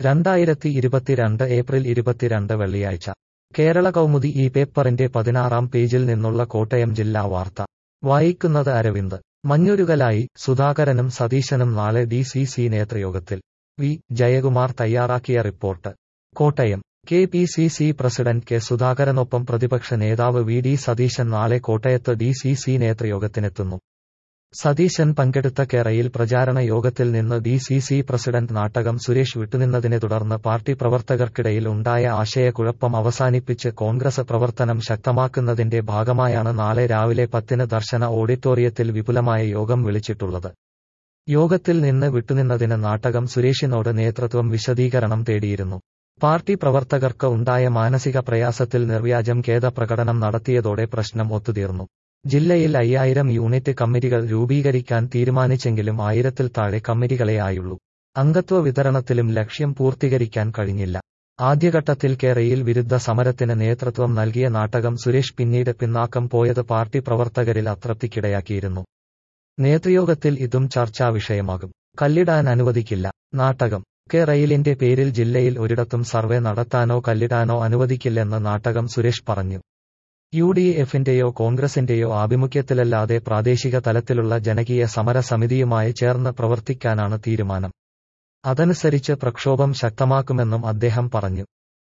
രണ്ടായിരത്തി ഇരുപത്തിരണ്ട് ഏപ്രിൽ ഇരുപത്തിരണ്ട് വെള്ളിയാഴ്ച കേരള കൗമുദി ഈ പേപ്പറിന്റെ പതിനാറാം പേജിൽ നിന്നുള്ള കോട്ടയം ജില്ലാ വാർത്ത വായിക്കുന്നത് അരവിന്ദ് മഞ്ഞുരുകലായി സുധാകരനും സതീശനും നാളെ ഡി സി സി നേതൃയോഗത്തിൽ വി ജയകുമാർ തയ്യാറാക്കിയ report Kottayam K P C C president K സുധാകരനൊപ്പം പ്രതിപക്ഷ നേതാവ് വി ഡി സതീശൻ നാളെ കോട്ടയത്ത് ഡി സി സി നേതൃയോഗത്തിനെത്തുന്നു സതീശൻ പങ്കെടുത്ത കേരയിൽ പ്രചാരണ യോഗത്തിൽ നിന്ന് D C C president Nattakam Suresh വിട്ടുനിന്നതിനെ തുടർന്ന് പാർട്ടി പ്രവർത്തകർക്കിടയിൽ ഉണ്ടായ ആശയക്കുഴപ്പം അവസാനിപ്പിച്ച് കോൺഗ്രസ് പ്രവർത്തനം ശക്തമാക്കുന്നതിന്റെ ഭാഗമായാണ് നാളെ രാവിലെ പത്തിന് ദർശന ഓഡിറ്റോറിയത്തിൽ വിപുലമായ യോഗം വിളിച്ചിട്ടുള്ളത് യോഗത്തിൽ നിന്ന് വിട്ടുനിന്നതിന് നാട്ടകം സുരേഷിനോട് നേതൃത്വം വിശദീകരണം തേടിയിരുന്നു പാർട്ടി പ്രവർത്തകർക്ക് ഉണ്ടായ മാനസിക പ്രയാസത്തിൽ നിർവ്യാജം ഖേദപ്രകടനം നടത്തിയതോടെ പ്രശ്നം ഒത്തുതീർന്നു ജില്ലയിൽ അയ്യായിരം യൂണിറ്റ് കമ്മിറ്റികൾ രൂപീകരിക്കാൻ തീരുമാനിച്ചെങ്കിലും ആയിരത്തിൽ താഴെ കമ്മിറ്റികളെ ആയുള്ളൂ അംഗത്വ വിതരണത്തിലും ലക്ഷ്യം പൂർത്തീകരിക്കാൻ കഴിഞ്ഞില്ല ആദ്യഘട്ടത്തിൽ കേരയിൽ വിരുദ്ധ സമരത്തിന് നേതൃത്വം നൽകിയ നാട്ടകം സുരേഷ് പിന്നീട് പിന്നാക്കം പോയത് പാർട്ടി പ്രവർത്തകരിൽ അതൃപ്തിക്കിടയാക്കിയിരുന്നു നേതൃയോഗത്തിൽ ഇതും ചർച്ചാ വിഷയമാകും കല്ലിടാൻ അനുവദിക്കില്ല നാട്ടകം കെ റെയിലിന്റെ പേരിൽ ജില്ലയിൽ ഒരിടത്തും സർവേ നടത്താനോ കല്ലിടാനോ അനുവദിക്കില്ലെന്ന് നാട്ടകം സുരേഷ് പറഞ്ഞു യു ഡി എഫിന്റെയോ കോൺഗ്രസിന്റെയോ ആഭിമുഖ്യത്തിലല്ലാതെ പ്രാദേശിക തലത്തിലുള്ള ജനകീയ സമര സമിതിയുമായി ചേർന്ന് പ്രവർത്തിക്കാനാണ് തീരുമാനം അതനുസരിച്ച് പ്രക്ഷോഭം ശക്തമാക്കുമെന്നും അദ്ദേഹം പറഞ്ഞു